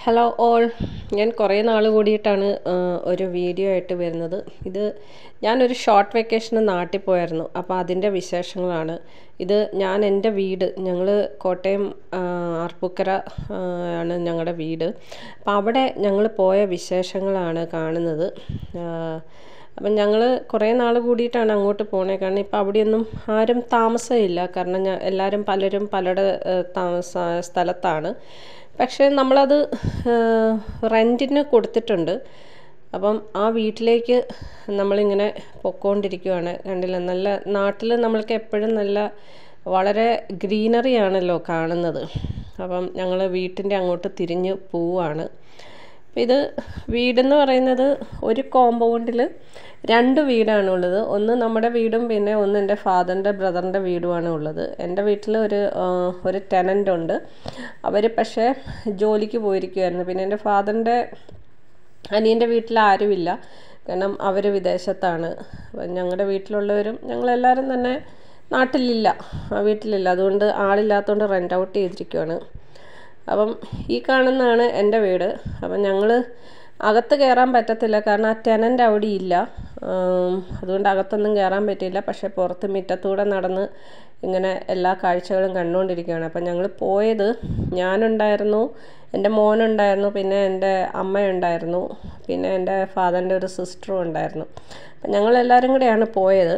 hello all ഞാൻ കുറേ നാൾ കൂടിയിട്ടാണ് ഒരു വീഡിയോ ആയിട്ട് വരുന്നത് ഇത് ഞാനൊരു ഷോർട്ട് വെക്കേഷന് നാട്ടിൽ പോയായിരുന്നു അപ്പോൾ അതിൻ്റെ വിശേഷങ്ങളാണ് ഇത് ഞാൻ എൻ്റെ വീട് ഞങ്ങൾ കോട്ടയം ആർപ്പൂക്കര ആണ് ഞങ്ങളുടെ വീട് അപ്പോൾ അവിടെ ഞങ്ങൾ പോയ വിശേഷങ്ങളാണ് കാണുന്നത് അപ്പം ഞങ്ങൾ കുറേ നാൾ കൂടിയിട്ടാണ് അങ്ങോട്ട് പോണേ കാരണം ഇപ്പം അവിടെയൊന്നും ആരും താമസമില്ല കാരണം ഞാൻ എല്ലാവരും പലരും പലരുടെ താമസ സ്ഥലത്താണ് പക്ഷേ നമ്മളത് റെൻറ്റിന് കൊടുത്തിട്ടുണ്ട് അപ്പം ആ വീട്ടിലേക്ക് നമ്മളിങ്ങനെ പൊക്കോണ്ടിരിക്കുവാണ് കണ്ടില്ല നല്ല നാട്ടിൽ നമ്മൾക്ക് എപ്പോഴും നല്ല വളരെ ഗ്രീനറി ആണല്ലോ കാണുന്നത് അപ്പം ഞങ്ങൾ വീട്ടിൻ്റെ അങ്ങോട്ട് തിരിഞ്ഞ് പോവാണ് ഇത് വീടെന്ന് പറയുന്നത് ഒരു കോമ്പൗണ്ടിൽ രണ്ട് വീടാണ് ഉള്ളത് ഒന്ന് നമ്മുടെ വീടും പിന്നെ ഒന്ന് എൻ്റെ ഫാദറിൻ്റെ ബ്രദറിൻ്റെ വീടുമാണ് ഉള്ളത് എൻ്റെ വീട്ടിൽ ഒരു ഒരു ടെനൻ്റ് ഉണ്ട് അവർ പക്ഷേ ജോലിക്ക് പോയിരിക്കുമായിരുന്നു പിന്നെ എൻ്റെ ഫാദറിൻ്റെ അനിയൻ്റെ വീട്ടിൽ ആരുമില്ല കാരണം അവർ വിദേശത്താണ് ഞങ്ങളുടെ വീട്ടിലുള്ളവരും ഞങ്ങളെല്ലാവരും തന്നെ നാട്ടിലില്ല വീട്ടിലില്ല അതുകൊണ്ട് ആളില്ലാത്തതുകൊണ്ട് റെൻ്റ് ഔട്ട് ചെയ്തിരിക്കുകയാണ് അപ്പം ഈ കാണുന്നതാണ് എൻ്റെ വീട് അപ്പം ഞങ്ങൾ അകത്ത് കയറാൻ പറ്റത്തില്ല കാരണം ആ ടെനൻ്റ് അവിടെ ഇല്ല അതുകൊണ്ട് അകത്തൊന്നും കയറാൻ പറ്റിയില്ല പക്ഷേ പുറത്ത് മുറ്റത്തൂടെ നടന്ന് ഇങ്ങനെ എല്ലാ കാഴ്ചകളും കണ്ടുകൊണ്ടിരിക്കുകയാണ് അപ്പം ഞങ്ങൾ പോയത് ഞാനുണ്ടായിരുന്നു എൻ്റെ മോനുണ്ടായിരുന്നു പിന്നെ എൻ്റെ അമ്മയുണ്ടായിരുന്നു പിന്നെ എൻ്റെ ഫാദറിൻ്റെ ഒരു സിസ്റ്ററും ഉണ്ടായിരുന്നു അപ്പം ഞങ്ങളെല്ലാവരും കൂടെയാണ് പോയത്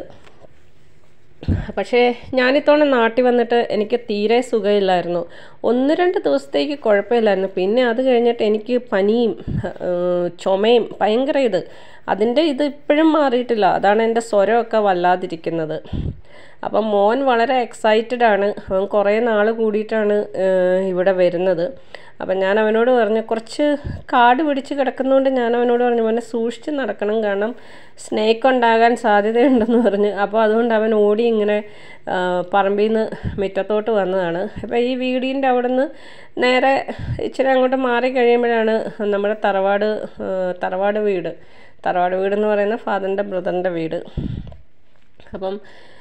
പക്ഷേ ഞാനിത്തവണ നാട്ടിൽ വന്നിട്ട് എനിക്ക് തീരെ സുഖമില്ലായിരുന്നു ഒന്ന് രണ്ട് ദിവസത്തേക്ക് കുഴപ്പമില്ലായിരുന്നു പിന്നെ അത് കഴിഞ്ഞിട്ട് എനിക്ക് പനിയും ചുമയും ഭയങ്കര ഇത് അതിൻ്റെ ഇത് ഇപ്പോഴും മാറിയിട്ടില്ല അതാണ് എൻ്റെ സ്വരമൊക്കെ വല്ലാതിരിക്കുന്നത് അപ്പം മോൻ വളരെ എക്സൈറ്റഡ് ആണ് അവൻ കുറേ നാൾ കൂടിയിട്ടാണ് ഇവിടെ വരുന്നത് അപ്പം ഞാൻ അവനോട് പറഞ്ഞു കുറച്ച് കാട് പിടിച്ച് കിടക്കുന്നതുകൊണ്ട് ഞാൻ അവനോട് പറഞ്ഞു മോനെ സൂക്ഷിച്ച് നടക്കണം കാരണം സ്നേക്ക് ഉണ്ടാകാൻ സാധ്യതയുണ്ടെന്ന് പറഞ്ഞു അപ്പോൾ അതുകൊണ്ട് അവൻ ഓടി ഇങ്ങനെ പറമ്പിൽ നിന്ന് മുറ്റത്തോട്ട് വന്നതാണ് അപ്പോൾ ഈ വീടിൻ്റെ അവിടെ നിന്ന് നേരെ ഇച്ചിരി അങ്ങോട്ട് മാറി കഴിയുമ്പോഴാണ് നമ്മുടെ തറവാട് തറവാട് വീട് തറവാട് വീടെന്ന് പറയുന്ന ഫാദറിൻ്റെ ബ്രദറിൻ്റെ വീട് അപ്പം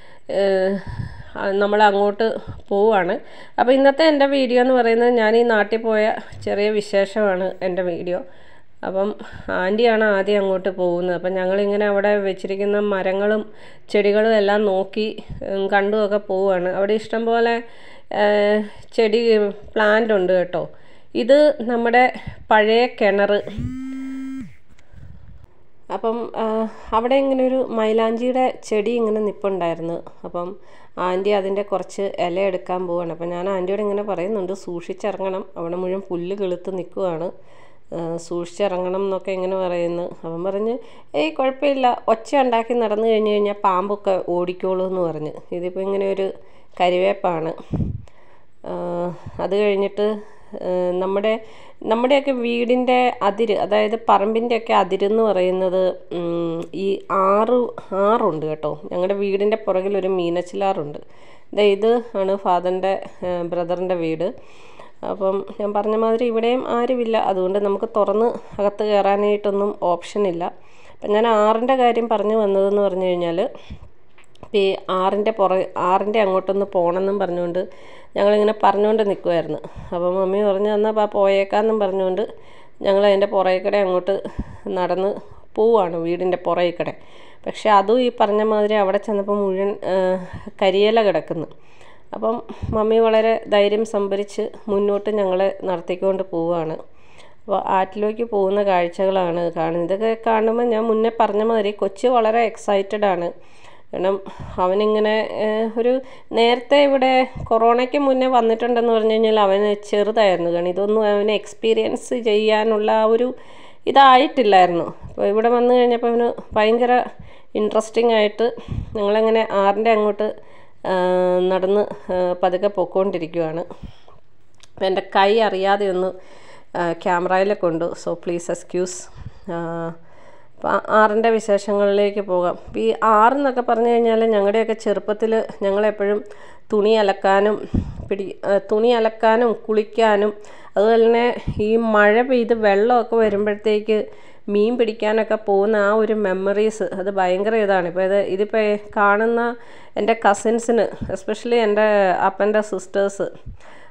നമ്മൾ അങ്ങോട്ട് പോവുകയാണ് അപ്പോൾ ഇന്നത്തെ എൻ്റെ വീഡിയോ എന്ന് പറയുന്നത് ഞാൻ ഈ നാട്ടിൽ പോയ ചെറിയ വിശേഷമാണ് എൻ്റെ വീഡിയോ അപ്പം ആൻറ്റിയാണ് ആദ്യം അങ്ങോട്ട് പോകുന്നത് അപ്പം ഞങ്ങളിങ്ങനെ അവിടെ വെച്ചിരിക്കുന്ന മരങ്ങളും ചെടികളും എല്ലാം നോക്കി കണ്ടുമൊക്കെ പോവുകയാണ് അവിടെ ഇഷ്ടംപോലെ ചെടി പ്ലാന്റ് ഉണ്ട് കേട്ടോ ഇത് നമ്മുടെ പഴയ കിണർ അപ്പം അവിടെ ഇങ്ങനെ ഒരു മൈലാഞ്ചിയുടെ ചെടി ഇങ്ങനെ നിപ്പുണ്ടായിരുന്നു അപ്പം ആൻറ്റി അതിൻ്റെ കുറച്ച് ഇല എടുക്കാൻ പോവാണ് അപ്പം ഞാൻ ആൻറ്റിയോട് ഇങ്ങനെ പറയുന്നുണ്ട് സൂക്ഷിച്ചിറങ്ങണം അവിടെ മുഴുവൻ പുല്ല് കിളുത്ത് നിൽക്കുവാണ് സൂക്ഷിച്ചിറങ്ങണം എന്നൊക്കെ ഇങ്ങനെ പറയുന്നു അവൻ പറഞ്ഞ് ഏയ് കുഴപ്പമില്ല ഒച്ച ഉണ്ടാക്കി നടന്നു കഴിഞ്ഞ് കഴിഞ്ഞാൽ പാമ്പൊക്കെ ഓടിക്കോളൂ എന്ന് പറഞ്ഞ് ഇതിപ്പോൾ ഇങ്ങനെ ഒരു കരിവേപ്പാണ് അത് കഴിഞ്ഞിട്ട് നമ്മുടെ നമ്മുടെയൊക്കെ വീടിൻ്റെ അതിര് അതായത് പറമ്പിൻ്റെയൊക്കെ അതിരെന്ന് പറയുന്നത് ഈ ആറ് ആറുണ്ട് കേട്ടോ ഞങ്ങളുടെ വീടിൻ്റെ പുറകിൽ ഒരു മീനച്ചിലാറുണ്ട് ഇത് ആണ് ഫാദറിൻ്റെ ബ്രദറിൻ്റെ വീട് അപ്പം ഞാൻ പറഞ്ഞ മാതിരി ഇവിടെയും ആരുമില്ല അതുകൊണ്ട് നമുക്ക് തുറന്ന് അകത്ത് കയറാനായിട്ടൊന്നും ഓപ്ഷൻ ഇല്ല അപ്പം ഞാൻ ആറിൻ്റെ കാര്യം പറഞ്ഞു വന്നതെന്ന് പറഞ്ഞു കഴിഞ്ഞാൽ ഈ ആറിൻ്റെ പുറ ആറിൻ്റെ അങ്ങോട്ടൊന്ന് പോകണമെന്നും പറഞ്ഞുകൊണ്ട് ഞങ്ങളിങ്ങനെ പറഞ്ഞുകൊണ്ട് നിൽക്കുമായിരുന്നു അപ്പോൾ മമ്മി പറഞ്ഞു എന്നാൽ അപ്പോൾ പോയേക്കാന്നും പറഞ്ഞുകൊണ്ട് ഞങ്ങൾ അതിൻ്റെ പുറകെ അങ്ങോട്ട് നടന്ന് പോവാണ് വീടിൻ്റെ പുറകെ പക്ഷെ അതും ഈ പറഞ്ഞ മാതിരി അവിടെ ചെന്നപ്പോൾ മുഴുവൻ കരിയില കിടക്കുന്നു അപ്പം മമ്മി വളരെ ധൈര്യം സംഭരിച്ച് മുന്നോട്ട് ഞങ്ങളെ നടത്തിക്കൊണ്ട് പോവുകയാണ് അപ്പോൾ ആറ്റിലേക്ക് പോകുന്ന കാഴ്ചകളാണ് കാണുന്നത് ഇതൊക്കെ കാണുമ്പോൾ ഞാൻ മുന്നേ പറഞ്ഞ മാതിരി കൊച്ച് വളരെ എക്സൈറ്റഡ് ആണ് കാരണം അവനിങ്ങനെ ഒരു നേരത്തെ ഇവിടെ കൊറോണയ്ക്ക് മുന്നേ വന്നിട്ടുണ്ടെന്ന് പറഞ്ഞു കഴിഞ്ഞാൽ അവന് ചെറുതായിരുന്നു കാരണം ഇതൊന്നും അവന് എക്സ്പീരിയൻസ് ചെയ്യാനുള്ള ആ ഒരു ഇതായിട്ടില്ലായിരുന്നു അപ്പോൾ ഇവിടെ വന്നു കഴിഞ്ഞപ്പോൾ അവന് ഭയങ്കര ഇൻട്രസ്റ്റിംഗ് ആയിട്ട് ഞങ്ങളങ്ങനെ ആറിൻ്റെ അങ്ങോട്ട് നടന്ന് പതുക്കെ പൊക്കോണ്ടിരിക്കുവാണ് അപ്പോൾ എൻ്റെ കൈ അറിയാതെ ഒന്ന് ക്യാമറയിൽ കൊണ്ടു സോ പ്ലീസ് എക്സ്ക്യൂസ് അപ്പോൾ ആറിൻ്റെ വിശേഷങ്ങളിലേക്ക് പോകാം ഈ ആറെന്നൊക്കെ പറഞ്ഞു കഴിഞ്ഞാൽ ഞങ്ങളുടെയൊക്കെ ചെറുപ്പത്തിൽ ഞങ്ങളെപ്പോഴും തുണി അലക്കാനും പിടി തുണി അലക്കാനും കുളിക്കാനും അതുപോലെ തന്നെ ഈ മഴ പെയ്ത് വെള്ളമൊക്കെ വരുമ്പോഴത്തേക്ക് മീൻ പിടിക്കാനൊക്കെ പോകുന്ന ആ ഒരു മെമ്മറീസ് അത് ഭയങ്കര ഇതാണ് ഇപ്പോൾ ഇത് ഇതിപ്പോൾ കാണുന്ന എൻ്റെ കസിൻസിന് എസ്പെഷ്യലി എൻ്റെ അപ്പൻ്റെ സിസ്റ്റേഴ്സ്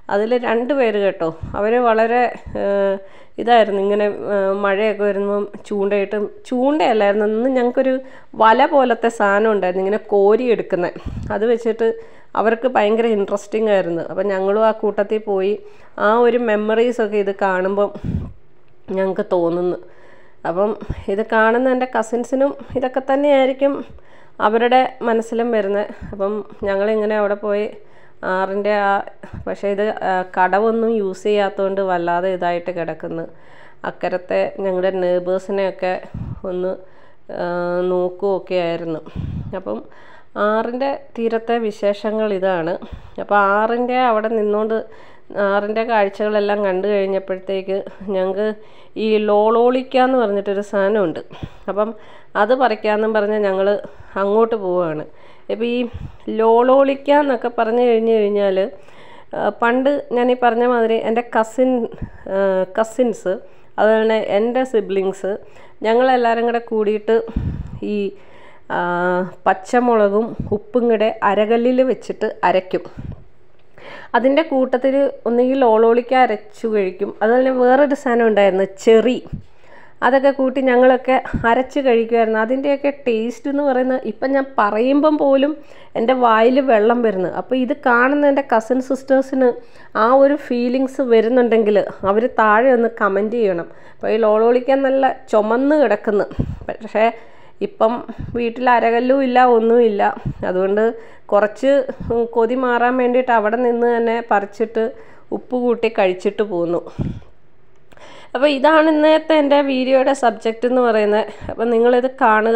അതിൽ രണ്ട് പേര് കേട്ടോ അവർ വളരെ ഏഹ്, ഇതായിരുന്നു ഇങ്ങനെ ഏഹ്, മഴയൊക്കെ വരുമ്പം ചൂണ്ടയിട്ടും ചൂണ്ടയല്ലായിരുന്നു ഇന്ന് ഞങ്ങൾക്കൊരു വല പോലത്തെ സാധനം ഉണ്ടായിരുന്നു ഇങ്ങനെ കോരി എടുക്കുന്നത് അത് വെച്ചിട്ട് അവർക്ക് ഭയങ്കര ഇൻട്രസ്റ്റിംഗ് ആയിരുന്നു അപ്പം ഞങ്ങളും ആ കൂട്ടത്തിൽ പോയി ആ ഒരു മെമ്മറീസൊക്കെ ഇത് കാണുമ്പം ഞങ്ങൾക്ക് തോന്നുന്നു അപ്പം ഇത് കാണുന്ന എൻ്റെ കസിൻസിനും ഇതൊക്കെ തന്നെയായിരിക്കും അവരുടെ മനസ്സിലും വരുന്നത് അപ്പം ഞങ്ങളിങ്ങനെ അവിടെ പോയി ആറിൻ്റെ ആ പക്ഷേ ഇത് ആ, കടവൊന്നും യൂസ് ചെയ്യാത്തതുകൊണ്ട് വല്ലാതെ ഇതായിട്ട് കിടക്കുന്നു അക്കരത്തെ ഞങ്ങളുടെ നെയ്ബേഴ്സിനെയൊക്കെ ഒന്ന് ആ, നോക്കുകയൊക്കെ ആയിരുന്നു അപ്പം ആറിൻ്റെ തീരത്തെ വിശേഷങ്ങൾ ഇതാണ് അപ്പോൾ ആറിൻ്റെ അവിടെ നിന്നുകൊണ്ട് ആറിൻ്റെ കാഴ്ചകളെല്ലാം കണ്ടു കഴിഞ്ഞപ്പോഴത്തേക്ക് ഞങ്ങൾക്ക് ഈ ലോളോളിക്ക എന്ന് പറഞ്ഞിട്ടൊരു സാധനമുണ്ട് അപ്പം അത് പറിക്കാമെന്നും പറഞ്ഞ് ഞങ്ങൾ അങ്ങോട്ട് പോവുകയാണ് ഇപ്പോൾ ഈ ലോളോളിക്ക എന്നൊക്കെ പറഞ്ഞു കഴിഞ്ഞു കഴിഞ്ഞാൽ ആ, പണ്ട് ഞാൻ ഈ പറഞ്ഞ മാതിരി എൻ്റെ കസിൻ കസിൻസ് അതുപോലെ എൻ്റെ സിബ്ലിങ്സ് ഞങ്ങളെല്ലാവരും കൂടെ കൂടിയിട്ട് ഈ ആ, പച്ചമുളകും ഉപ്പും കൂടെ അരകല്ലിൽ വെച്ചിട്ട് അരയ്ക്കും അതിൻ്റെ കൂട്ടത്തിൽ ഒന്നുകിൽ ഓളോളിക്ക അരച്ചു കഴിക്കും അതുപോലെ വേറൊരു സാധനം ഉണ്ടായിരുന്നു ചെറി അതൊക്കെ കൂട്ടി ഞങ്ങളൊക്കെ അരച്ച് കഴിക്കുമായിരുന്നു അതിൻ്റെയൊക്കെ ടേസ്റ്റ് എന്ന് പറയുന്നത് ഇപ്പം ഞാൻ പറയുമ്പം പോലും എൻ്റെ വായിൽ വെള്ളം വരുന്നു അപ്പോൾ ഇത് കാണുന്ന എൻ്റെ കസിൻ സിസ്റ്റേഴ്സിന് ആ ഒരു ഫീലിങ്സ് വരുന്നുണ്ടെങ്കിൽ അവർ താഴെ ഒന്ന് കമൻറ്റ് ചെയ്യണം അപ്പോൾ ഈ ലോളോളിക്കാൻ നല്ല ചുമന്ന് കിടക്കുന്നു പക്ഷേ ഇപ്പം വീട്ടിൽ അരകല്ലും ഇല്ല ഒന്നുമില്ല അതുകൊണ്ട് കുറച്ച് കൊതി മാറാൻ വേണ്ടിയിട്ട് അവിടെ നിന്ന് തന്നെ പറിച്ചിട്ട് ഉപ്പ് കൂട്ടി കഴിച്ചിട്ട് പോന്നു അപ്പോൾ ഇതാണ് ഇന്നത്തെ എൻ്റെ വീഡിയോയുടെ സബ്ജക്റ്റ് എന്ന് പറയുന്നത് അപ്പോൾ നിങ്ങളിത് കാണുക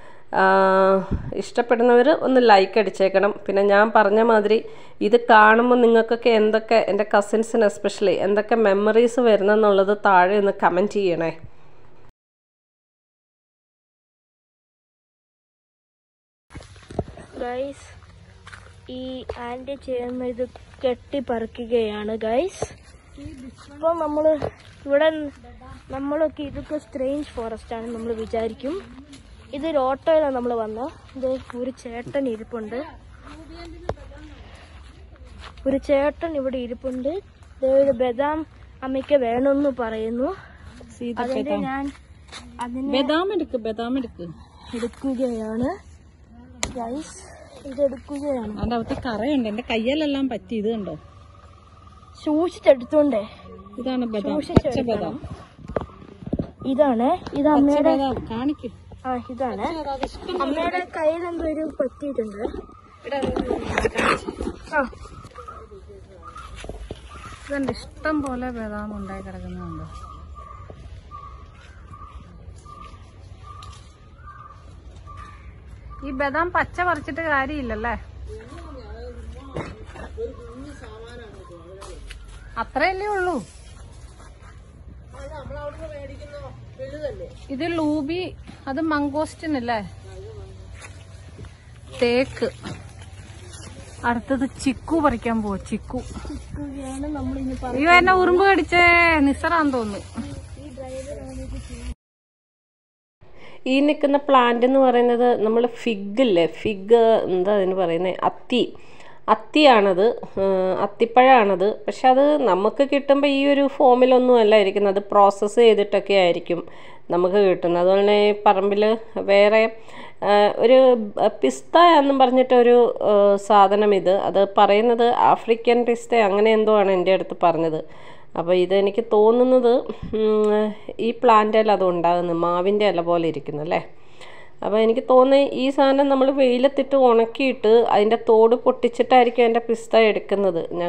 ഇഷ്ടപ്പെടുന്നവർ ഒന്ന് ലൈക്ക് അടിച്ചേക്കണം പിന്നെ ഞാൻ പറഞ്ഞ മാതിരി ഇത് കാണുമ്പോൾ നിങ്ങൾക്കൊക്കെ എന്തൊക്കെ എൻ്റെ കസിൻസിന് എസ്പെഷ്യലി എന്തൊക്കെ മെമ്മറീസ് വരുന്നെന്നുള്ളത് താഴെ ഒന്ന് കമൻറ്റ് ചെയ്യണേ ഗൈസ് ഈ ആൻറ്റി ചെയ്യുന്ന ഇത് കെട്ടിപ്പറിക്കുകയാണ് ഗൈസ് ഇപ്പോൾ നമ്മൾ ഇവിടെ നമ്മളൊക്കെ ഇതൊക്കെ സ്ട്രേഞ്ച് ഫോറസ്റ്റ് ആണ് നമ്മൾ വിചാരിക്കും ഇതൊരു ഓട്ടോയിലാണ് നമ്മൾ വന്നത് ഇത് ഒരു ചേട്ടൻ ഇരിപ്പുണ്ട് ഒരു ചേട്ടൻ ഇവിടെ ഇരിപ്പുണ്ട് ദേ ഒരു ബദാം അമ്മയ്ക്ക് വേണമെന്ന് പറയുന്നു അതിന്റെ ഞാൻ അതിനെ ബദാം എടുക്ക് ബദാം എടുക്ക് എടുക്കുകയാണ് ഗൈസ് ഇത് എടുക്കുകയാണ് അതിൻ്റെ അകത്ത് കറയുണ്ട് എൻ്റെ കയ്യിലെല്ലാം പറ്റി ഇത് കണ്ടോ സൂക്ഷിച്ചെടുത്തോണ്ടേ ഇതാണ് ബദാം സൂക്ഷിച്ചെടുക്കണം ഇതാണ് ഇത് അമ്മയുടെ കാണിക്ക് ആ ഇതാണ് അമ്മയുടെ കയ്യിൽ എന്തോ ഒരു പറ്റിയിട്ടുണ്ട് ആ ഇതുണ്ട് ഇഷ്ടം പോലെ ബദാം ഉണ്ടായി കിടക്കുന്നുണ്ടോ ഈ ബദാം പച്ച പറിച്ചിട്ട് കാര്യമില്ലല്ലേ അത്രയല്ലേ ഉള്ളൂ ഇത് ലൂബി അത് മംഗോസ്റ്റിൻ അല്ലേ തേക്ക് അടുത്തത് ചിക്കു പറിക്കാൻ പോവാ ചിക്കു ഇതാണ് നമ്മൾ ഇനി അയ്യോ എന്നെ ഉറുമ്പ് കടിച്ചേ നിസറാന്ന് തോന്നുന്നു ഈ നിൽക്കുന്ന പ്ലാന്റ് എന്ന് പറയുന്നത് നമ്മൾ ഫിഗ് ഇല്ലേ ഫിഗ് എന്താ അതിന് പറയുന്നത് അത്തി അത്തിയാണത് ഏഹ് അത്തിപ്പഴമാണത് പക്ഷെ അത് നമുക്ക് കിട്ടുമ്പോൾ ഈ ഒരു ഫോമിലൊന്നും അല്ല ഇരിക്കുന്നത് അത് പ്രോസസ്സ് ചെയ്തിട്ടൊക്കെ ആയിരിക്കും നമുക്ക് കിട്ടുന്നത് അതുപോലെ തന്നെ ഈ പറമ്പിൽ വേറെ ഏഹ് ഒരു പിസ്ത എന്നും പറഞ്ഞിട്ടൊരു ഏഹ് സാധനം ഇത് അത് പറയുന്നത് ആഫ്രിക്കൻ പിസ്ത അങ്ങനെ എന്തോ ആണ് എൻ്റെ അടുത്ത് പറഞ്ഞത് അപ്പോൾ ഇതെനിക്ക് തോന്നുന്നത് ഉം, ഈ പ്ലാന്റിൽ അത് ഉണ്ടാകുന്നു മാവിൻ്റെ ഇല പോലെ ഇരിക്കുന്നു അല്ലേ അപ്പോൾ എനിക്ക് തോന്നി ഈ സാധനം നമ്മൾ വെയിലത്തിട്ട് ഉണക്കിയിട്ട് അതിൻ്റെ തോട് പൊട്ടിച്ചിട്ടായിരിക്കും എൻ്റെ പിസ്ത എടുക്കുന്നത് ഞാൻ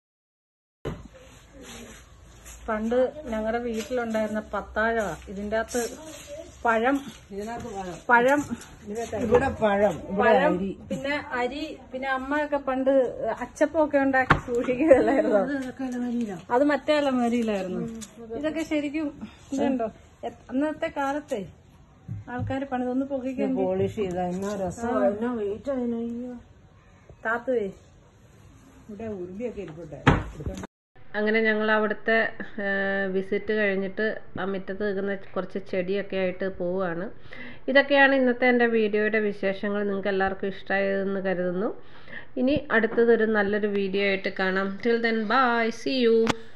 പണ്ട് ഞങ്ങളുടെ വീട്ടിലുണ്ടായിരുന്ന പത്താഴ ഇതിൻ്റെ അകത്ത് പഴം പഴം ഇവിടെ പഴം പഴം പിന്നെ അരി പിന്നെ അമ്മയൊക്കെ പണ്ട് അച്ചപ്പമൊക്കെ ഉണ്ടാക്കി സൂക്ഷിക്കുകയല്ലായിരുന്നു അത് മറ്റേ അലമാരിയിലായിരുന്നു ഇതൊക്കെ ശരിക്കും ഇതുണ്ടോ എ- അന്നത്തെ കാലത്തെ ആൾക്കാർ പണിതൊന്ന് പൊക്കിക്കാൻ പോളിഷ് ചെയ്ത എന്നാ രസം എന്നാ വെയിറ്റ് അതിനയ്യോ താത്തുവേ ഇവിടെ ഉരുളിയൊക്കെ ഇരിപ്പട്ടെ അങ്ങനെ ഞങ്ങൾ അവിടുത്തെ വിസിറ്റ് കഴിഞ്ഞിട്ട് ആ മുറ്റത്ത് നിൽക്കുന്ന കുറച്ച് ചെടിയൊക്കെ ആയിട്ട് പോവുകയാണ് ഇതൊക്കെയാണ് ഇന്നത്തെ എൻ്റെ വീഡിയോയുടെ വിശേഷങ്ങൾ നിങ്ങൾക്ക് എല്ലാവർക്കും ഇഷ്ടമായതെന്ന് കരുതുന്നു ഇനി അടുത്തതൊരു നല്ലൊരു വീഡിയോ ആയിട്ട് കാണാം till then bye see U